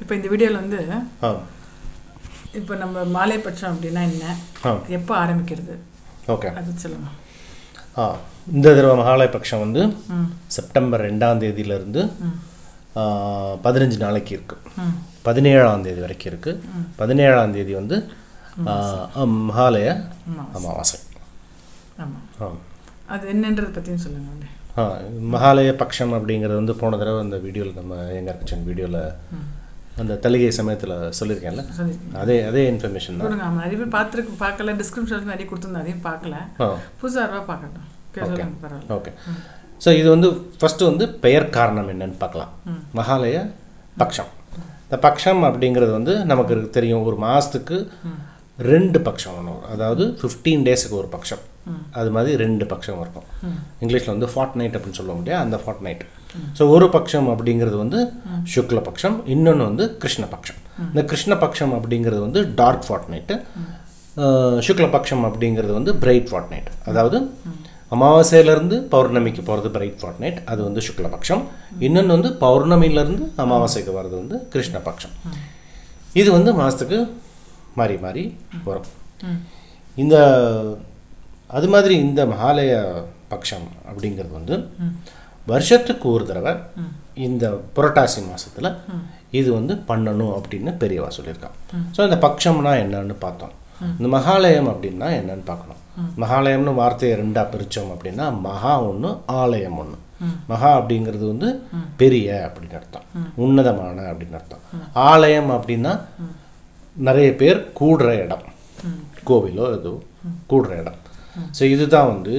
இப்போ இந்த வீடியோவில் வந்து ஆ இப்போ நம்ம மாலைப்பட்சம் அப்படின்னா என்ன ஆ எப்போ ஆரம்பிக்கிறது ஓகே அது சொல்லுங்க ஆ இந்த தடவை மகாலய பட்சம் வந்து ம் செப்டம்பர் ரெண்டாம் தேதியிலேருந்து ம் பதினஞ்சு நாளைக்கு இருக்குது ம் பதினேழாம் தேதி வரைக்கும் இருக்குது பதினேழாம் தேதி வந்து ஆ, மகாலய ஆமாம் அமாவாசை ஆமாம் ஆ அது என்னன்றதை பற்றியும் சொல்லுங்க அப்படியே ஆ மகாலய பட்சம் அப்படிங்கிறது வந்து போன தடவை அந்த வீடியோவில் நம்ம எங்கள் கிச்சன் வீடியோவில் அந்த தலிகை சமயத்தில் சொல்லியிருக்கேன்ல சொல்லிருக்கீங்க அதே அதே இன்ஃபர்மேஷன் தான் கொடுங்க ஆமாம் நிறைய பேர் பார்த்துருக்கு பார்க்கல டிஸ்கிரிப்ஷன் நிறைய கொடுத்துருந்தேன் அதையும் பார்க்கல ஆ புதுசாக ரூபா பார்க்கட்டும் Okay, சொல்லுங்க பரவாயில்ல ஓகே ஸோ இது வந்து ஃபஸ்ட்டு வந்து பெயர் காரணம் என்னன்னு பார்க்கலாம் மகாலய பக்ஷம் இந்த பக்ஷம் அப்படிங்கிறது வந்து நமக்கு இருக்கு- தெரியும் ஒரு மாதத்துக்கு ரெண்டு பக்ஷம் ஒன்று வரும் அதாவது ஃபிஃப்டீன் டேஸுக்கு ஒரு பக்ஷம் அது மாதிரி ரெண்டு பக்ஷம் இருக்கும் இங்கிலீஷில் வந்து ஃபார்ட் நைட் அப்படின்னு சொல்ல முடியாது அந்த ஃபார்ட் நைட் ஸோ ஒரு பக்ஷம் அப்படிங்கிறது வந்து சுக்ல பக்ஷம் இன்னொன்று வந்து கிருஷ்ண பக்ஷம் இந்த கிருஷ்ண பக்ஷம் அப்படிங்கிறது வந்து டார்க் ஃபார்ட் நைட்டு சுக்லபக்ஷம் அப்படிங்கிறது வந்து பிரைட் ஃபார்ட் நைட் அதாவது அமாவாசையிலேருந்து பௌர்ணமிக்கு போகிறது பிரைட் ஃபார்ட் நைட் அது வந்து சுக்லபக்ஷம் இன்னொன்று வந்து பௌர்ணமியிலேருந்து அமாவாசைக்கு வர்றது வந்து கிருஷ்ணபக்ஷம் இது வந்து மாதத்துக்கு மாறி மாறி வரும் இந்த அது மாதிரி இந்த மகாலய பக்ஷம் அப்படிங்கிறது வந்து வருஷத்துக்கு ஒரு தடவை இந்த புரட்டாசி மாசத்துல இது வந்து பண்ணணும் அப்படின்னு பெரியவா சொல்லியிருக்கான் ஸோ இந்த பக்ஷம்னா என்னன்னு பார்த்தோம் இந்த மகாலயம் அப்படின்னா என்னன்னு பார்க்கணும் மகாலயம்னு வார்த்தையை ரெண்டா பிரிச்சோம் அப்படின்னா மகா ஒன்று ஆலயம் ஒன்று மகா அப்படிங்கிறது வந்து பெரிய அப்படின்னு அர்த்தம் உன்னதமான அப்படின்னு அர்த்தம் ஆலயம் அப்படின்னா நிறைய பேர் கூடுற இடம் கோவிலோ ஏதோ கூடுற இடம் ஸோ இதுதான் வந்து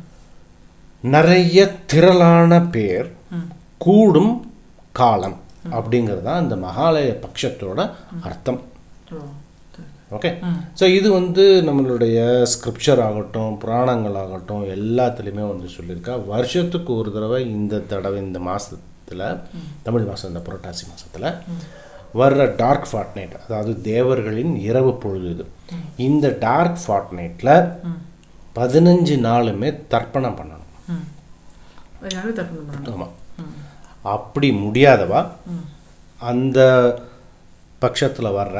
நிறைய திரளான பேர் கூடும் காலம் அப்படிங்கிறது தான் இந்த மகாலய பட்சத்தோட அர்த்தம் ஓ சரி. ஓகே ஸோ இது வந்து நம்மளுடைய ஸ்கிரிப்சர் ஆகட்டும் புராணங்கள் ஆகட்டும் எல்லாத்துலேயுமே வந்து சொல்லியிருக்கா வருஷத்துக்கு ஒரு தடவை இந்த தடவை இந்த மாதத்தில் தமிழ் மாதம் இந்த புரட்டாசி மாதத்தில் வர்ற டார்க் ஃபார்ட் நைட் அதாவது தேவர்களின் இரவு பொழுது இது இந்த டார்க் ஃபார்ட் நைட்டில் பதினஞ்சு நாளுமே தர்ப்பணம் பண்ணணும் ம் அதனால தப்பு பண்ணணும் ஆமாம் அப்படி முடியாதவா அந்த பட்சத்தில் வர்ற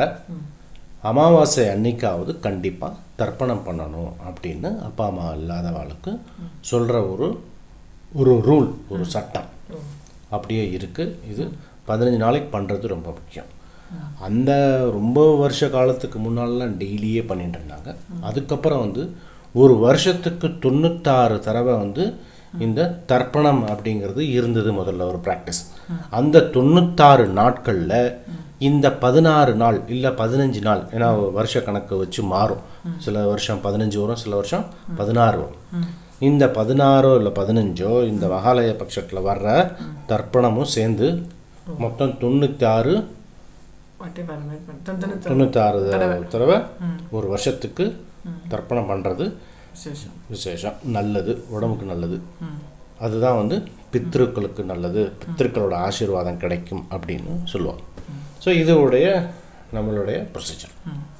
அமாவாசை அன்னைக்காவது கண்டிப்பாக தர்ப்பணம் பண்ணணும் அப்படின்னு அப்பா அம்மா இல்லாதவாளுக்கு சொல்கிற ஒரு ஒரு ரூல் ஒரு சட்டம் அப்படியே இருக்குது இது பதினஞ்சு நாளைக்கு பண்ணுறது ரொம்ப முக்கியம் அந்த ரொம்ப வருஷ காலத்துக்கு முன்னாலலாம் டெய்லியே பண்ணிட்டு இருந்தாங்க அதுக்கப்புறம் வந்து ஒரு வருஷத்துக்கு தொண்ணூத்தாறு தடவை வந்து இந்த தர்ப்பணம் அப்படிங்கிறது இருந்தது முதல்ல ஒரு ப்ராக்டிஸ் அந்த தொண்ணூத்தாறு நாட்களில் இந்த பதினாறு நாள் இல்லை பதினஞ்சு நாள் ஏன்னா வருஷ கணக்கு வச்சு மாறும் சில வருஷம் பதினஞ்சு வரும் சில வருஷம் பதினாறு வரும் இந்த பதினாறோ இல்லை பதினஞ்சோ இந்த மகாலய பட்சத்தில் வர்ற தர்ப்பணமும் சேர்ந்து மொத்தம் தொண்ணூற்றி ஆறு வாட்டி வர மாதிரி பண்ணி தொண்ணூத்தி தொண்ணூத்தாறு தடவை ஒரு வருஷத்துக்கு தர்ப்பணம் பண்ணுறது விசேஷம் விசேஷம் நல்லது உடம்புக்கு நல்லது அதுதான் வந்து பித்திருக்களுக்கு நல்லது பித்திருக்களோட ஆசீர்வாதம் கிடைக்கும் அப்படின்னு சொல்லுவாங்க ஸோ இதோடைய நம்மளுடைய ப்ரொசீஜர்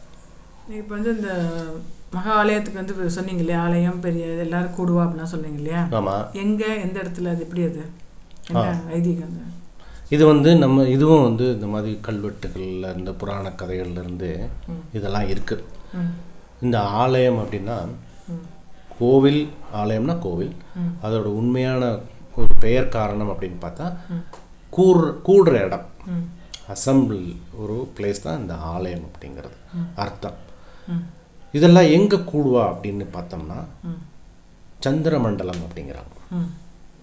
இப்போ வந்து இந்த மகா ஆலயத்துக்கு வந்து இப்ப சொன்னீங்க இல்லையா ஆலயம் பெரிய இது எல்லாரும் கூடுவா அப்படிலாம் சொன்னீங்க இல்லையா ஆமாம் எங்க எந்த இடத்துல அது எப்படி அது என்ன ஐதீகம் அது இது வந்து நம்ம இதுவும் வந்து இந்த மாதிரி கல்வெட்டுகள்ல இருந்து புராண கதைகள்ல இருந்து இதெல்லாம் இருக்குது ம் இந்த ஆலயம் அப்படின்னா கோவில் ஆலயம்னா கோவில் அதோட உண்மையான ஒரு பெயர் காரணம் அப்படின்னு பார்த்தா கூர் கூடுற இடம் ம் அசம்பிள் ஒரு பிளேஸ் தான் இந்த ஆலயம் அப்படிங்கிறது அர்த்தம் ம் இதெல்லாம் எங்கே கூடுவா அப்படின்னு பார்த்தோம்னா ம் சந்திர மண்டலம் அப்படிங்கிறாங்க ம்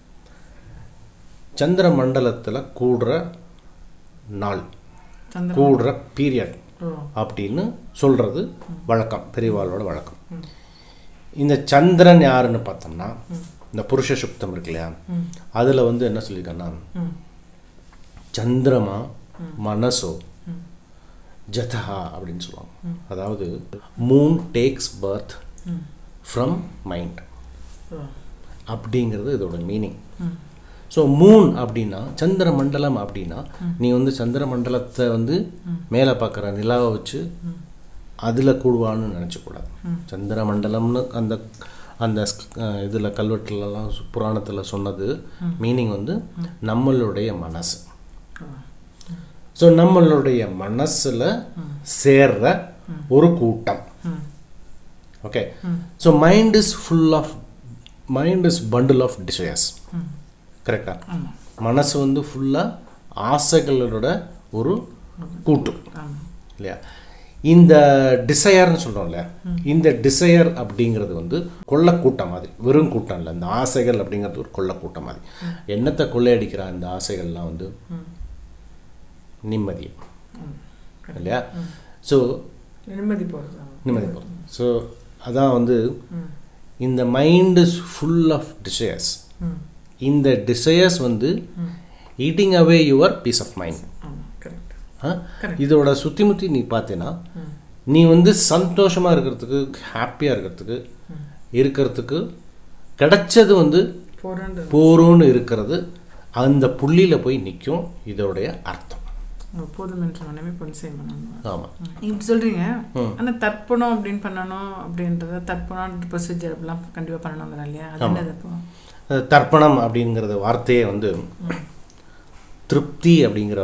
சந்திர மண்டலத்தில் கூடுற நாள் சந்திரன் கூடுற பீரியட் ஓ அப்படின்னு சொல்கிறது வழக்கம் பெரியவாளோட வழக்கம் இந்த சந்திரன் யாருன்னு பார்த்தோம்னா இந்த புருஷ சுக்தம் இருக்கு இல்லையா ம் அதில் வந்து என்ன சொல்லியிருக்கேன்னா ம் சந்திரமா மனசோ ஜதஹா அப்படின்னு சொல்லுவாங்க அதாவது மூன் டேக்ஸ் பர்த் ம் ஃப்ரம் மைண்ட் ஓ அப்படிங்கிறது இதோட மீனிங் ம் ஸோ மூன் அப்படின்னா சந்திர மண்டலம் அப்படின்னா நீ வந்து சந்திர மண்டலத்தை வந்து மேலே பார்க்குற நிலாவை வச்சு அதில் கூடுவான்னு நினச்சக்கூடாது சந்திர மண்டலம்னு அந்த அந்த இதில் கல்வெட்டுலலாம் புராணத்தில் சொன்னது மீனிங் வந்து நம்மளுடைய மனசு ஓ ஸோ நம்மளுடைய மனசில் சேர்ற ஒரு கூட்டம் ம் okay so mind is full of mind is bundle of desires ம் கரெக்டா ஆமாம் மனசு வந்து ஃபுல்லாக ஆசைகளோட ஒரு கூட்டு ஆமாம் இல்லையா இந்த டிசையர்னு சொல்கிறோம்ல இந்த டிசையர் அப்படிங்கிறது வந்து கொள்ளக்கூட்டம் மாதிரி வெறும் கூட்டம் இல்லை இந்த ஆசைகள் அப்படிங்கிறது ஒரு கொள்ளக்கூட்டம் மாதிரி என்னத்தை கொள்ளையடிக்கிற இந்த ஆசைகள்லாம் வந்து நிம்மதி இல்லையா ஸோ நிம்மதி போகிறது நிம்மதி போகும் ஸோ அதான் வந்து இந்த mind is full of desires ம் இந்த டிசையர்ஸ் வந்து eating away your peace of mind ஆமாம் கரெக்ட் இதோட சுற்றி முற்றி நீ பார்த்தேன்னா நீ வந்து சந்தோஷமாக இருக்கிறதுக்கு ஹாப்பியாக இருக்கிறதுக்கு இருக்கிறதுக்கு கிடைச்சது வந்து போராண்டு போரும்னு இருக்கிறது அந்த புள்ளியில் போய் நிற்கும் இதோடைய அர்த்தம் போதும் என்று மனமே பொன் செய்யணும் ஆமாம் இப்படி சொல்றீங்க ஆனா தர்ப்பணம் அப்படின்னு பண்ணணும் அப்படின்றத தர்ப்பணம் ப்ரொசீஜர் அப்படிலாம் கண்டிப்பா பண்ணணுங்கிறேன் இல்லையா அது என்னது இப்போ அது தர்ப்பணம் அப்படிங்கிறத வார்த்தையே வந்து திருப்தி அப்படிங்கிற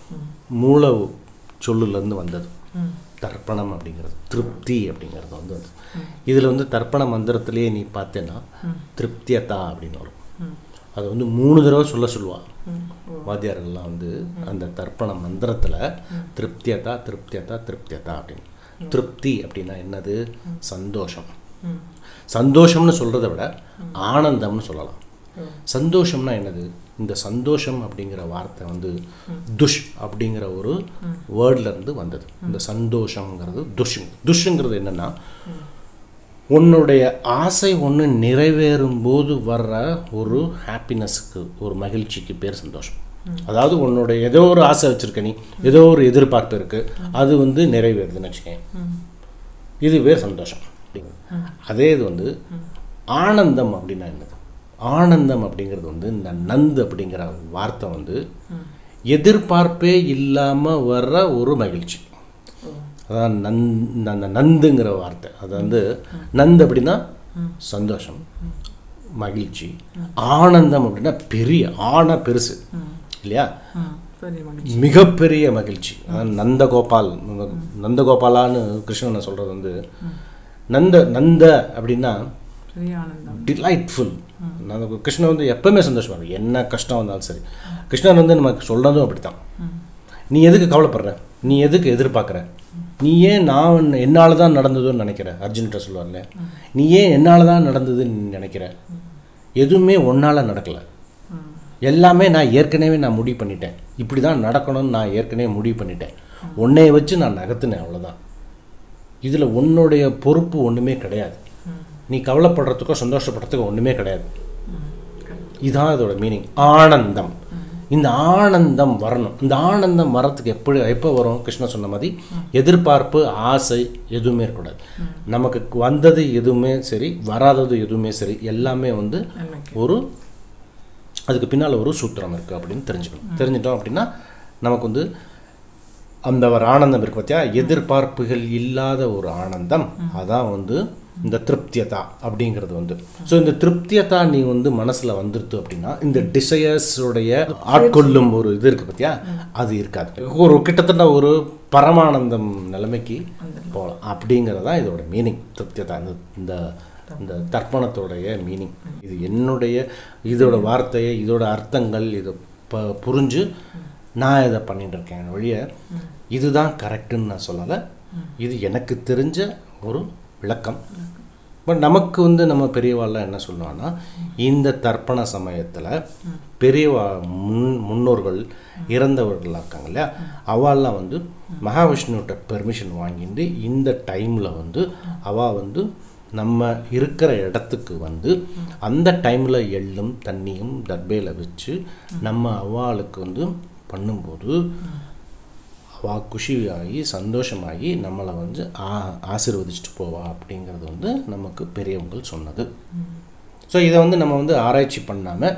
மூல சொல்லுலேருந்து வந்தது ம் தர்ப்பணம் அப்படிங்கிறது திருப்தி அப்படிங்கிறது வந்து வந்து இதில் வந்து தர்ப்பண மந்திரத்திலேயே நீ பார்த்தேன்னா திருப்தியதா அப்படின்னு வரும் ம் அது வந்து மூணு தடவை சொல்ல சொல்லுவா ம் ஓ வாத்தியார்கள்லாம் வந்து அந்த தர்ப்பண மந்திரத்தில் திருப்தியதா திருப்தியதா திருப்தியதா அப்படின்னு திருப்தி அப்படின்னா என்னது சந்தோஷம் ம் சந்தோஷம்னு சொல்கிறத விட ஆனந்தம்னு சொல்லலாம் ஓ சந்தோஷம்னா என்னது இந்த சந்தோஷம் அப்படிங்கிற வார்த்தை வந்து துஷ் அப்படிங்கிற ஒரு வேர்ட்ல இருந்து வந்தது இந்த சந்தோஷங்கிறது துஷ் துஷ்ங்கிறது என்னன்னா உன்னுடைய ஆசை ஒன்று நிறைவேறும் போது வர்ற ஒரு ஹாப்பினஸ்க்கு ஒரு மகிழ்ச்சிக்கு பேர் சந்தோஷம் அதாவது உன்னுடைய ஏதோ ஒரு ஆசை வச்சிருக்க நீ ஏதோ ஒரு எதிர்பார்ப்பு இருக்கு அது வந்து நிறைவேறுதுன்னு வச்சுக்கேன் ம் இது பேர் சந்தோஷம் அதே இது வந்து ஆனந்தம் அப்படின்னா என்னது ஆனந்தம் அப்படிங்கிறது வந்து இந்த நந்து அப்படிங்கிற வார்த்தை வந்து எதிர்பார்ப்பே இல்லாமல் வர்ற ஒரு மகிழ்ச்சி ஓ அதான் நந்த் அந்த நந்துங்கிற வார்த்தை அது வந்து நந்து அப்படின்னா சந்தோஷம் மகிழ்ச்சி ஆனந்தம் அப்படின்னா பெரிய ஆன பெருசு இல்லையா ம் பெரிய மகிழ்ச்சி மிகப்பெரிய மகிழ்ச்சி அதான் நந்தகோபால் நந்தகோபாலான்னு கிருஷ்ணனை சொல்கிறது வந்து நந்த நந்த அப்படின்னா பெரிய ஆனந்தம் டிலைட்ஃபுல் நம்ம கிருஷ்ணன் வந்து எப்பவுமே சந்தோஷமா இருக்கும் என்ன கஷ்டம் வந்தாலும் சரி கிருஷ்ணன் வந்து நமக்கு சொல்கிறதும் அப்படித்தான் நீ எதுக்கு கவலைப்படுற நீ எதுக்கு எதிர்பார்க்குற நீ ஏன் நான் என்னால் தான் நடந்ததுன்னு நினைக்கிற அர்ஜுன்கிட்ட சொல்லுவார்ல நீ ஏன் என்னால் தான் நடந்ததுன்னு நீ நினைக்கிற எதுவுமே ஒன்றால் நடக்கலை ம் எல்லாமே நான் ஏற்கனவே நான் முடிவு பண்ணிட்டேன் இப்படி தான் நடக்கணும்னு நான் ஏற்கனவே முடிவு பண்ணிட்டேன் உன்னைய வச்சு நான் நகர்த்தினேன் அவ்வளோதான் இதில் உன்னுடைய பொறுப்பு ஒன்றுமே கிடையாது நீ கவலைப்படுறதுக்கோ சந்தோஷப்படுறதுக்கோ ஒன்றுமே கிடையாது ம் கரெக்ட் இதுதான் இதோட மீனிங் ஆனந்தம் இந்த ஆனந்தம் வரணும் இந்த ஆனந்தம் வரத்துக்கு எப்படி எப்போ வரும் கிருஷ்ணன் சொன்ன மாதிரி எதிர்பார்ப்பு ஆசை எதுவுமே இருக்கக்கூடாது நமக்கு வந்தது எதுவுமே சரி வராதது எதுவுமே சரி எல்லாமே வந்து நன்மைக்கு ஒரு அதுக்கு பின்னால் ஒரு சூத்திரம் இருக்குது அப்படின்னு தெரிஞ்சுக்கணும் தெரிஞ்சிட்டோம் அப்படின்னா நமக்கு வந்து அந்த ஒரு ஆனந்தம் இருக்கு பார்த்தியா எதிர்பார்ப்புகள் இல்லாத ஒரு ஆனந்தம் அதான் வந்து இந்த திருப்தியதா அப்படிங்கிறது வந்து ஸோ இந்த திருப்தியதா நீ வந்து மனசில் வந்துருது அப்படின்னா இந்த டிசையர்ஸுடைய ஆட்கொள்ளும் ஒரு இது இருக்கு பார்த்தியா அது இருக்காது ஒரு கிட்டத்தட்ட ஒரு பரமானந்தம் நிலைமைக்கு போகலாம் அப்படிங்கிறது தான் இதோட மீனிங் திருப்தியதா இந்த இந்த இந்த தர்ப்பணத்தோடைய மீனிங் இது என்னுடைய இதோட வார்த்தையை இதோட அர்த்தங்கள் இதை ப புரிஞ்சு நான் இதை பண்ணிட்டு இருக்கேன் வழிய இதுதான் கரெக்டுன்னு நான் சொல்லலை இது எனக்கு தெரிஞ்ச ஒரு விளக்கம் பட் நமக்கு வந்து நம்ம பெரியவாள்லாம் என்ன சொல்லுவாங்கன்னா இந்த தர்ப்பண சமயத்தில் பெரியவா முன் முன்னோர்கள் இறந்தவர்கள் இருக்காங்க இல்லையா அவள்லாம் வந்து மகாவிஷ்ணுகிட்ட பெர்மிஷன் வாங்கிட்டு இந்த டைமில் வந்து அவள் வந்து நம்ம இருக்கிற இடத்துக்கு வந்து அந்த டைமில் எள்ளும் தண்ணியும் தர்பையில் வச்சு நம்ம அவாளுக்கு வந்து பண்ணும்போது அவள் குஷியாகி சந்தோஷமாகி நம்மளை வந்து ஆ ஆசீர்வதிச்சுட்டு போவா அப்படிங்கிறது வந்து நமக்கு பெரியவங்க சொன்னது ஸோ இதை வந்து நம்ம வந்து ஆராய்ச்சி பண்ணாமல்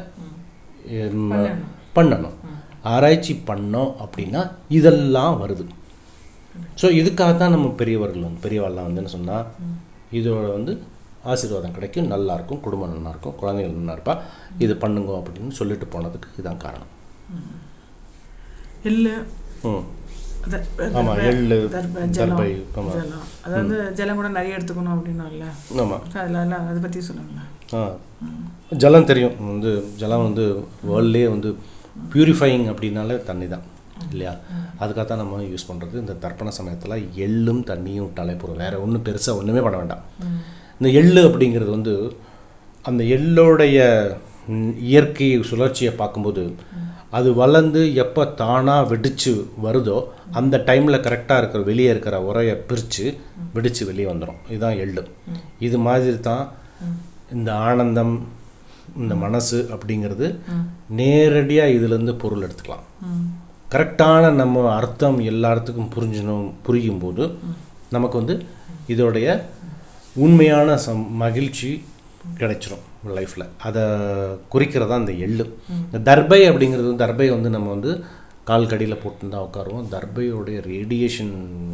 பண்ணணும் ஆராய்ச்சி பண்ணோம் அப்படின்னா இதெல்லாம் வருது ஸோ இதுக்காக தான் நம்ம பெரியவர்கள் வந்து பெரியவாள்லாம் வந்து என்ன சொன்னால் இதோட வந்து ஆசீர்வாதம் கிடைக்கும் நல்லா இருக்கும் குடும்பம் நல்லா இருக்கும் குழந்தைகள் நல்லா இருப்பா இது பண்ணுங்க அப்படின்னு சொல்லிட்டு போனதுக்கு இதுதான் காரணம் எள்ளு ம் த- ஆமா, தர்பை- எள்ளு, தர்பை, தர்பை, ஜலம் ஆமா. ஜலம் அதாவது ஜலம் கூட நிறைய எடுத்துக்கணும் அப்படின்னால ஆமாம் அதில் எல்லாம் அதை பற்றி சொல்லுங்களேன் ஆ ஜலம் தெரியும் வந்து ஜலம் வந்து வேர்ல்ட்லேயே வந்து பியூரிஃபைங் அப்படின்னாலே தண்ணி தான் இல்லையா அதுக்காக தான் நம்ம யூஸ் பண்ணுறது இந்த தர்ப்பண சமயத்தில் எள்ளும் தண்ணியும் விட்டாலே போதும் வேறு ஒன்றும் பெருசாக ஒன்றுமே பண்ண வேண்டாம் இந்த எள்ளு அப்படிங்கிறது வந்து அந்த எள்ளோடைய ம், இயற்கை சுழற்சியை பார்க்கும்போது அது வளர்ந்து எப்போ தானாக வெடிச்சு வருதோ அந்த டைமில் கரெக்டாக இருக்கிற வெளியே இருக்கிற உரையை பிரித்து வெடித்து வெளியே வந்துடும் இதுதான் எள்ளு இது மாதிரி தான் இந்த ஆனந்தம் இந்த மனசு அப்படிங்கிறது நேரடியாக இதுலேருந்து பொருள் எடுத்துக்கலாம் கரெக்டான நம்ம அர்த்தம் எல்லாத்துக்கும் புரிஞ்சணும் புரியும் போது நமக்கு வந்து இதோடைய உண்மையான சம் மகிழ்ச்சி கிடைச்சிரும் லைஃப்பில் அதை குறிக்கிறதா இந்த எள்ளு இந்த தர்பை அப்படிங்கிறது வந்து தர்பை வந்து நம்ம வந்து கால் கடியில் போட்டு தான் உட்காருவோம் தர்பையோடைய ரேடியேஷன்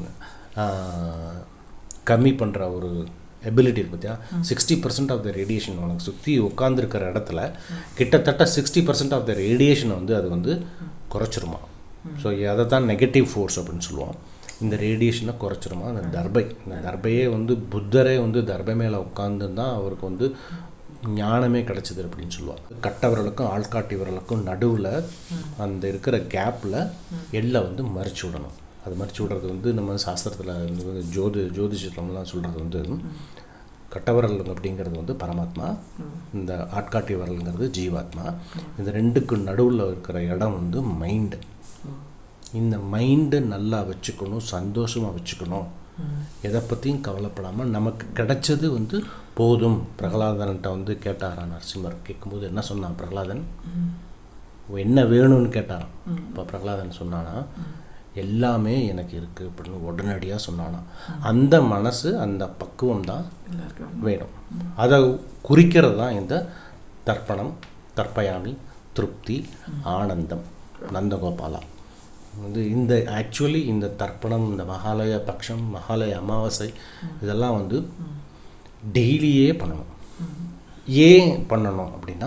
கம்மி பண்ணுற ஒரு எபிலிட்டி இருக்கு பார்த்தியா sixty percent of the radiation உனக்கு சுற்றி உட்காந்துருக்கிற இடத்துல கிட்டத்தட்ட சிக்ஸ்டி பர்சன்ட் ஆஃப் த ரேடியேஷனை வந்து அது வந்து குறைச்சிருமா ஸோ அதை தான் நெகட்டிவ் ஃபோர்ஸ் அப்படின்னு சொல்லுவோம் இந்த ரேடியேஷனை குறைச்சிருமா அந்த தர்பை இந்த தர்பையே வந்து புத்தரே வந்து தர்பை மேலே உட்காந்து தான் அவருக்கு வந்து ஞானமே கிடைச்சது அப்படின்னு சொல்லுவாங்க கட்ட விரலுக்கும் ஆள்காட்டி விரலுக்கும் நடுவில் அந்த இருக்கிற கேப்பில் எள்ளை வந்து மறிச்சு விடணும் அது மறிச்சு விடுறது வந்து நம்ம சாஸ்திரத்தில் வந்து ஜோதி ஜோதிஷம்லாம் சொல்கிறது வந்து கட்டவரல் அப்படிங்கிறது வந்து பரமாத்மா இந்த ஆட்காட்டி வரல்ங்கிறது ஜீவாத்மா இந்த ரெண்டுக்கு நடுவில் இருக்கிற இடம் வந்து மைண்டு இந்த மைண்டை நல்லா வச்சுக்கணும் சந்தோஷமாக வச்சுக்கணும் எதை பற்றியும் கவலைப்படாமல் நமக்கு கிடைச்சது வந்து போதும் பிரகலாதன்கிட்ட வந்து கேட்டாரா நரசிம்மர் கேட்கும்போது என்ன சொன்னான் பிரகலாதன் என்ன வேணும்னு கேட்டாராம் இப்போ பிரகலாதன் சொன்னானா எல்லாமே எனக்கு இருக்குது அப்படின்னு உடனடியாக சொன்னானா அந்த மனசு அந்த பக்குவம் தான் எல்லாருக்கும் வேணும் அதை குறிக்கிறது தான் இந்த தர்ப்பணம் தர்ப்பயாமி திருப்தி ஆனந்தம் நந்தகோபாலா வந்து இந்த ஆக்சுவலி இந்த தர்ப்பணம் இந்த மகாலய பட்சம் மகாலய அமாவாசை இதெல்லாம் வந்து டெய்லியே பண்ணணும் ஏன் பண்ணணும் அப்படின்னா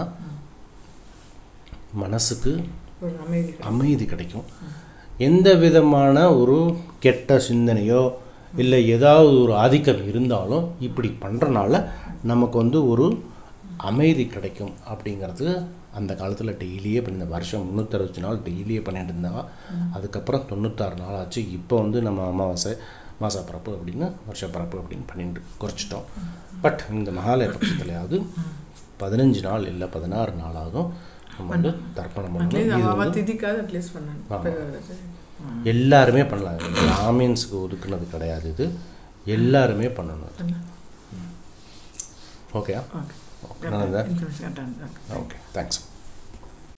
மனசுக்கு ஒரு அமைதி அமைதி கிடைக்கும் எந்த விதமான ஒரு கெட்ட சிந்தனையோ இல்லை ஏதாவது ஒரு ஆதிக்கம் இருந்தாலும் இப்படி பண்ணுறனால நமக்கு வந்து ஒரு அமைதி கிடைக்கும் அப்படிங்கிறது அந்த காலத்தில் டெய்லியே பண்ணி இந்த வருஷம் முந்நூற்றறுபத்தி நாள் டெய்லியே பண்ணிட்டு இருந்தா அதுக்கப்புறம் தொண்ணூத்தாறு நாள் ஆச்சு இப்போ வந்து நம்ம அமாவாசை மாசப்பிறப்பு அப்படின்னு வருஷப்பிறப்பு அப்படின்னு பண்ணிட்டு குறைச்சிட்டோம் பட் இந்த மகாலய பட்சத்துலையாவது பதினஞ்சு நாள் இல்லை பதினாறு நாளாவதும் நம்ம வந்து தர்ப்பணம் பண்ணணும் அட்லீஸ்ட் இது அவ திதிக்காவது அட்லீஸ்ட் பண்ணணும் ஆமா. எல்லாருமே பண்ணலாம் பிராமின்ஸுக்கு ஒதுக்குனது கிடையாது இது எல்லாருமே பண்ணணும் இது. ஓகேயா ஓகே நல்லதா இன்ஃபர்மேஷன் ஓகே தேங்க்ஸ்